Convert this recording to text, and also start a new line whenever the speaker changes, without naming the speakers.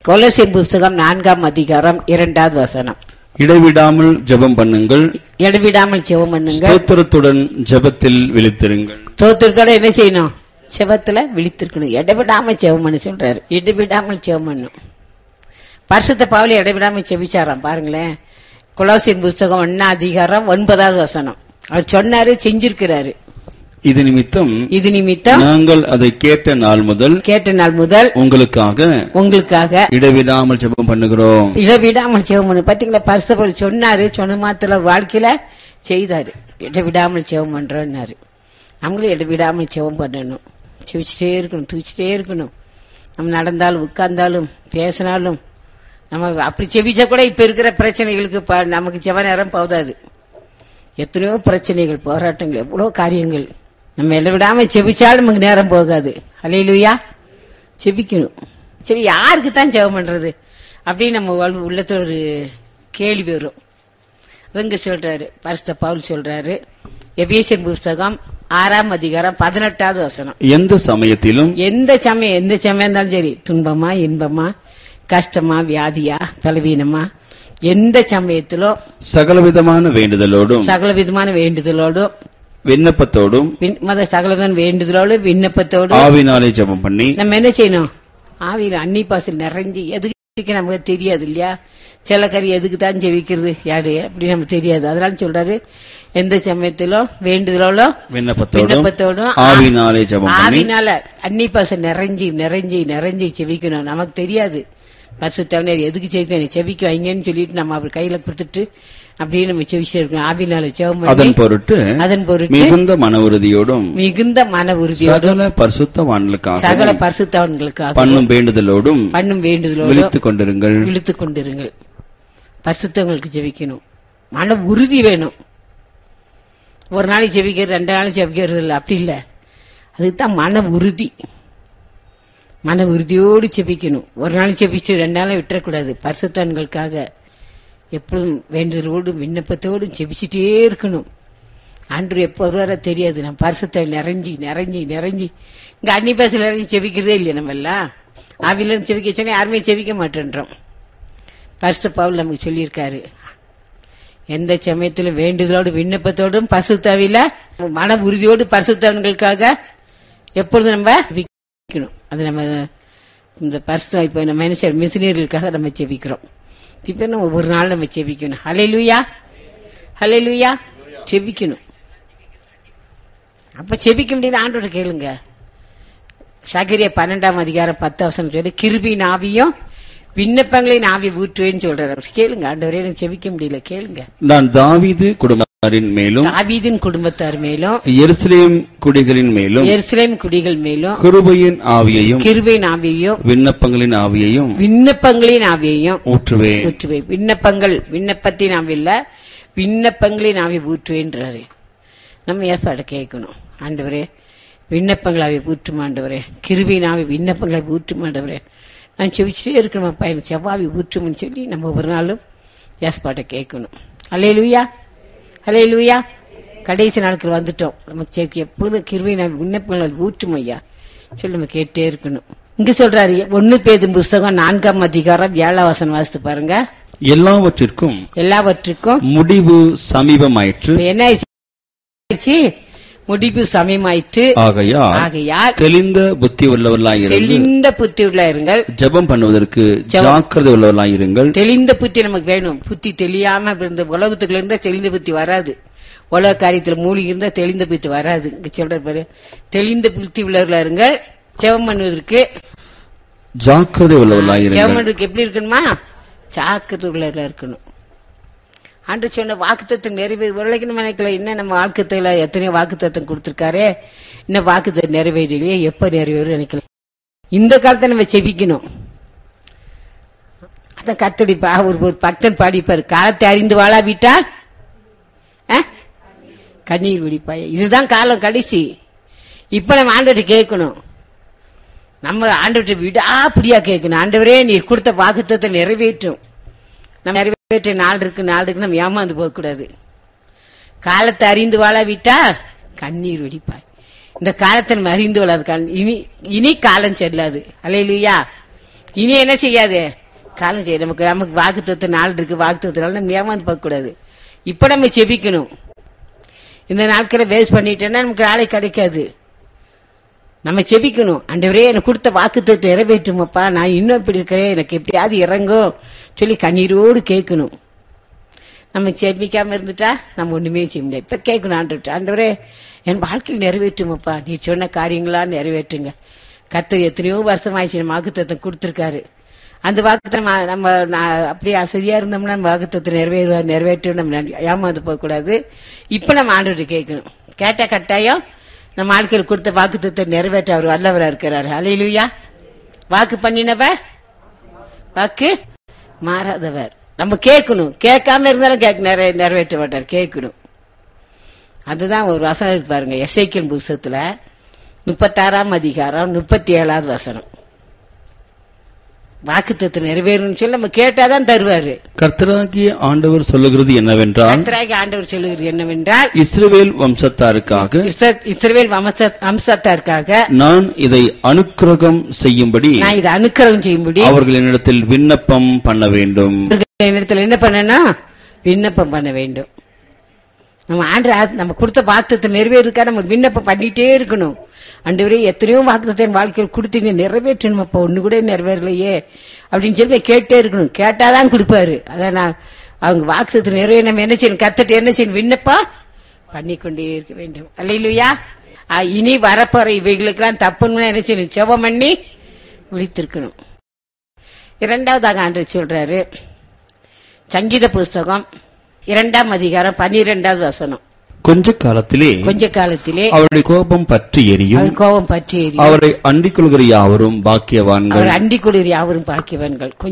கொலோசியர் புஸ்தகம் நான்காம் அதிகாரம் இரண்டாவது வசனம்
இடைவிடாமல் ஜெபம் பண்ணுங்கள்
இடவிடாமல் ஜெபம் பண்ணுங்க
ஸ்தோத்திரத்துடன் ஜெபத்தில் விழித்திருங்கள்
தோத்திரத்தோட என்ன செய்யணும் செபத்துல விழித்திருக்கணும் இடைவிடாம ஜெபம் பண்ண சொல்றாரு இடைவிடாமல் ஜெபம் பண்ணும் பரிசுத்த பாவலி இடைவிடாம செபிச்சாராம் பாருங்களேன் கொலோசியர் புஸ்தகம் ஒன்னா அதிகாரம் ஒன்பதாவது வசனம் அவர் சொன்னாரு செஞ்சிருக்கிறாரு
இது நிமித்தம்
இது நிமித்தம்
நாங்கள் அதை கேட்ட நாள் முதல்
கேட்ட நாள் முதல்
உங்களுக்காக
உங்களுக்காக
இடைவிடாமல் ஜெபம் பண்ணுகிறோம்
இடவிடாமல் ஜெபம் பண்ணு பாத்தீங்களா பரிசுத்த சொன்னாரு சொன்ன மாத்திர வாழ்க்கையில செய்தாரு இடவிடாமல் ஜெபம் பண்றோம்னாரு நம்மளும் இடவிடாமல் ஜெபம் பண்ணணும் செவிச்சிட்டே இருக்கணும் தூச்சிட்டே இருக்கணும் நம்ம நடந்தாலும் உட்கார்ந்தாலும் பேசினாலும் நம்ம அப்படி செவிச்சா கூட இப்ப இருக்கிற பிரச்சனைகளுக்கு ப- நமக்கு செவ நேரம் போதாது எத்தனையோ பிரச்சனைகள் போராட்டங்கள் எவ்வளவு காரியங்கள் நம்ம இடவிடாம செபிச்சாலும் நமக்கு நேரம் போகாது அலையிலுயா செபிக்கணும் சரி யாருக்கு தான் ஜெபம் பண்றது அப்படின்னு நம்ம வாழ்வு- உள்ளத்துல ஒரு கேள்வி வரும் இவங்க சொல்றாரு பரிசுத்த பவுல் சொல்றாரு எபேசியன் புஸ்தகம் ஆறாம் அதிகாரம் பதினெட்டாவது வசனம்
எந்த சமயத்திலும்
எந்த சமயம் எந்த சமயம் இருந்தாலும் சரி துன்பமா இன்பமா கஷ்டமா வியாதியா பலவீனமா எந்த சமயத்திலும்
சகலவிதமான வேண்டுதலோடும்
சகல விதமான வேண்டுதலோடும்
விண்ணப்பத்தோடும்
விண்- மத சகல விதமான வேண்டுதலோடும் விண்ணப்பத்தோடும்
ஆவினாலே ஜெபம் பண்ணி
நம்ம என்ன செய்யணும் ஆவியில் அன்னி பாசல் நிறைஞ்சு எதுக்கு நமக்கு தெரியாது இல்லையா சில கறி எதுக்கு தான் ஜெபிக்கிறது யாரு அப்படி நமக்கு தெரியாது அதனால சொல்றாரு எந்த சமயத்திலும் வேண்டுதலோடும்
விண்ணப்பத்தோடும்
விண்ணப்பத்தோடும்
ஆவினாலே ஜெபம் பண்ணி
ஆவினால அன்னி பாசம் நிறைஞ்சி நிறைஞ்சி நிறைஞ்சி செவிக்கணும் நமக்கு தெரியாது பசு தவணர் எதுக்கு செவிக்கணும் செவிக்க வைங்கன்னு சொல்லிட்டு நம்ம அவர் கையில கொடுத்துட்டு அப்படியே நம்ம செவிச்சு இருக்கணும் ஆவினால ஜெபம்
அதன்
பண்ணி
பொருட்டு
அதன் பொருட்டு
மிகுந்த மன உறுதியோடும்
மிகுந்த மன உறுதியோடும்
சகல பரிசுத்தவான்களுக்காக
சகல பரிசுத்தவன்களுக்காக
பண்ணும் வேண்டுதலோடும்
பண்ணும் வேண்டுதலோடும்
விழித்துக் கொண்டிருங்கள்
இழுத்துக் கொண்டிருங்கள் பரிசுத்தவங்களுக்கு ஜெபிக்கணும் மன உறுதி வேணும் ஒரு நாளைக்கு ஜெபிக்கிறது ரெண்டு நாளைக்கு ஜெபிக்கிறது இல்லை அப்படி இல்லை அதுதான் மன உறுதி மன உறுதியோடு ஜெபிக்கணும் ஒரு நாள் ஜெபிச்சுட்டு ரெண்டு நாளும் விட்டுறக்கூடாது பரிசுத்தவன்களுக்காக எப்பொழுதும் வேண்டுதலோடு விண்ணப்பத்தோடும் ஜெபிச்சுட்டே இருக்கணும் அன்று எப்போ வருவாரோ தெரியாது நம்ம பரிசுத்த நிறைஞ்சி நிறைஞ்சி நிறைஞ்சி இங்க அன்னி பேசல நிறைஞ்சி செபிக்கிறதே இல்லையா நம்ம எல்லாம் ஆவில செபிக்க சொன்னா யாருமே செபிக்க மாட்டேன்றோம் பரிசு பவுல் நமக்கு சொல்லியிருக்காரு எந்த சமயத்திலும் வேண்டுதலோடு விண்ணப்பத்தோடும் பரிசுத்தாவில மன உறுதியோடு பரிசுத்தவன்களுக்காக எப்பொழுதும் நம்ம ஜெபிக்கணும் அது நம்ம இந்த பரிசு இப்போ நம்ம மனுஷர் மிஷினியர்களுக்காக நம்ம ஜெபிக்கிறோம் இப்போ நம்ம ஒரு நாள் நம்ம ஜெபிக்கணும் ஹலே லூயா ஹலே லூயா ஜெபிக்கணும் அப்ப செபிக்க முடியாது ஆண்டோட கேளுங்க சகரிய பன்னெண்டாம் அதிகாரம் பத்து அவசரம் சொல்லி கிருபின் ஆவியும் விண்ணப்பங்களின் ஆவி ஊற்றுவேன்னு சொல்றாரு அவர் கேளுங்க ஆண்டவரே எனக்கு செபிக்க முடியல கேளுங்க
நான் தாவீது குடும்பத்தாரின் மேலும்
தாவீதின் குடும்பத்தார் மேலும்
எருசலேம் குடிகளின் மேலும்
எருசலேம் குடிகள் மேலும்
கிருபையின் ஆவியையும்
கிருபையின் ஆவியையும்
விண்ணப்பங்களின் ஆவியையும்
விண்ணப்பங்களின் ஆவியையும்
ஊற்றுவேன்
ஊற்றுவேன் விண்ணப்பங்கள் விண்ணப்பத்தின் ஆவி இல்ல விண்ணப்பங்களின் ஆவி ஊற்றுவேன்றாரு நம்ம ஏற்பாடு கேட்கணும் ஆண்டவரே விண்ணப்பங்கள் ஆவி ஊற்றும் ஆண்டவரே கிருபியின் ஆவி விண்ணப்பங்களை ஊற்றும் ஆண்டவரே நான் செவிச்சிட்டே இருக்கணும் பையன் செவ்வாவி ஊற்றும்னு சொல்லி நம்ம ஒரு நாளும் ஏற்பாட்டை கேட்கணும் அலே லூயா அலே லூயா கடைசி நாட்கள் வந்துட்டோம் நமக்கு செவிக்க எப்போதும் கிருபியின் ஆவி விண்ணப்பங்கள் ஊற்றும் ஐயா சொல்லி நம்ம கேட்டே இருக்கணும் இங்க சொல்றாரு ஒன்னு பேதும் புஸ்தகம் நான்காம் அதிகாரம் ஏழாம் வசனம் வாசித்து பாருங்க
எல்லாவற்றிற்கும்
எல்லாவற்றுக்கும்
முடிவு சமீபமாயிற்று
இப்ப என்ன ஆயிடுச்சு முடிவு சமயமாயிற்று
ஆகையால்
ஆகையால்
தெளிந்த புத்தி உள்ளவர்களாயிருந்து
தெளிந்த புத்தி உள்ள இருங்கள்
ஜெபம் பண்ணுவதற்கு ஜாக்கிரதை உள்ளவர்களாயிருங்கள்
தெளிந்த புத்தி நமக்கு வேணும் புத்தி தெளியாம இருந்த உலகத்துக்குள்ள இருந்தா தெளிந்த புத்தி வராது உலக காரியத்துல மூழ்கி இருந்தா தெளிந்த புத்தி வராது இங்க சொல்ற பாரு தெளிந்த புத்தி உள்ளவர்களா இருங்கள் ஜெபம் பண்ணுவதற்கு
ஜாக்கிரதை உள்ளவர்களாயிருங்கள்
ஜெபம் பண்ணுறதுக்கு எப்படி இருக்கணுமா ஜாக்கிரதை உள்ளவர்களா இருக்கணும் ஆண்டு சொன்ன வாக்குத்தத்தம் நிறைவே உருளைக்கு நம்ம நினைக்கல இன்னும் நம்ம வாழ்க்கத்துல எத்தனையோ வாக்குத்தத்தம் கொடுத்திருக்காரே இன்னும் வாக்குத்தத்தம் நிறைவேறலையே எப்ப நிறைவேறும் நினைக்கல இந்த காலத்தை நம்ம செபிக்கணும் அதான் கத்தடி பா ஒரு ஒரு பக்தன் பாடிப்பாரு காலத்தை அறிந்து வாழா விட்டால் ஆ? கண்ணீர் விடிப்பாய் இதுதான் காலம் கடைசி இப்ப நம்ம ஆண்டவர்கிட்ட கேட்கணும் நம்ம ஆண்டவர்கிட்ட விடாப்பிடியா கேட்கணும் ஆண்டவரே நீர் கொடுத்த வாக்குத்தத்தை நிறைவேற்றும் நம்ம நிறைவேற்ற நாள் இருக்கு நாள் இருக்கு நம்ம ஏமாந்து போகக்கூடாது காலத்தை அறிந்து வாழ விட்டா கண்ணீர் வெடிப்பாய் இந்த காலத்தை நம்ம அறிந்து வாழாது காலம் இனி இனி காலம் செல்லாது அலையிலுயா இனி என்ன செய்யாது காலம் செய்ய நமக்கு நமக்கு வாக்குத்தத்து நாள் இருக்கு வாக்குத்தத்தினால நம்ம ஏமாந்து பார்க்க கூடாது இப்ப நம்ம செபிக்கணும் இந்த நாட்களை வேஸ்ட் பண்ணிட்டேன்னா நமக்கு நாளை கிடைக்காது நம்ம செபிக்கணும் ஆண்டவரே எனக்கு கொடுத்த வாக்குத்தத்தை நிறைவேற்றுமப்பா நான் இன்னும் இப்படி இருக்கிறேன் எனக்கு எப்படியாவது இறங்கும் சொல்லி கண்ணீரோடு கேட்கணும் நம்ம செபிக்காம இருந்துட்டா நம்ம ஒண்ணுமே செய்ய முடியாது இப்ப கேட்கணும் ஆண்டு ஆண்டவரே என் வாழ்க்கையில் நிறைவேற்றுமப்பா நீ சொன்ன காரியங்களா நிறைவேற்றுங்க கர்த்தர் எத்தனையோ வருஷம் ஆயிடுச்சு நம்ம வாக்குத்தத்தை கொடுத்துருக்காரு அந்த வாக்குத்தை நம்ம நம்ம நான் அப்படியே அசதியா இருந்தோம்னா நம்ம வாக்குத்தத்தை நிறைவேறுவா நிறைவேற்ற நம்ம நன்றி- ஏமாந்து போகக்கூடாது இப்ப நம்ம ஆண்டவர்கிட்ட கேட்கணும் கேட்டா கட்டாயம் நம்ம வாழ்க்கையில் கொடுத்த வாக்குத்தத்தை நிறைவேற்ற அவர் வல்லவரா இருக்கிறாரு அலையிலுயா வாக்கு பண்ணினவர் வாக்கு மாறாதவர் நம்ம கேட்கணும் கேட்காம இருந்தாலும் கேட்க நிறைவே நிறைவேற்ற மாட்டார் கேட்கணும் அதுதான் ஒரு வசனம் இருக்கு பாருங்க எஸ்ஐக்கியல் புஸ்தகத்துல முப்பத்தாறாம் அதிகாரம் முப்பத்தி ஏழாவது வசனம் வாக்குத்தத்தை நிறைவேறணும்னு சொல்லி நம்ம கேட்டாதான் தருவாரு
கர்த்தராகிய ஆண்டவர் சொல்லுகிறது என்னவென்றால்
கர்த்தராகி ஆண்டவர் சொல்லுகிறது என்னவென்றால்
இஸ்ரவேல் வம்சத்தாருக்காக
இஸ்ர- இஸ்ரவேல் வம்ச- வம்சத்தாருக்காக
நான் இதை அனுக்கிரகம் செய்யும்படி
நான் இதை அனுக்கிரகம் செய்யும்படி
அவர்கள் என்னிடத்தில் விண்ணப்பம் பண்ண வேண்டும்
இடத்துல என்ன பண்ணணும் விண்ணப்பம் பண்ண வேண்டும் நம்ம ஆண்டு நம்ம கொடுத்த வாக்குத்தத்தை நிறைவேறுக்கா நம்ம விண்ணப்பம் பண்ணிட்டே இருக்கணும் ஆண்டவரே எத்தனையோ வாக்குத்தத்தை என் வாழ்க்கையில் கொடுத்தீங்க நிறைவேற்றணும் அப்ப ஒண்ணு கூட நிறைவேறலையே அப்படின்னு சொல்லி போய் கேட்டே இருக்கணும் கேட்டாதான் கொடுப்பாரு அதான் நான் அவங்க வாக்குத்தத்தை நிறைவே நம்ம என்ன செய்யணும் கத்துட்டு என்ன செய்யணும் விண்ணப்பம் பண்ணிக்கொண்டே இருக்க வேண்டும் அல்லையிலுயா இனி வரப்போற இவைகளுக்கெல்லாம் தப்புன்னு என்ன செய்யணும் செவம் பண்ணி விழித்திருக்கணும் இரண்டாவதாக ஆண்டு சொல்றாரு சங்கீத புஸ்தகம் இரண்டாம் அதிகாரம் பன்னிரெண்டாவது வசனம்
கொஞ்ச காலத்திலே
கொஞ்ச காலத்திலே
அவருடைய கோபம் பற்றி எரியும்
அவர் கோபம் பற்றி எரியும்.
அவரை அண்டிக் கொள்கிற யாவரும் பாக்கியவான்கள்
அவர் அண்டிக் குளிர் யாவரும் பாக்கியவன்கள்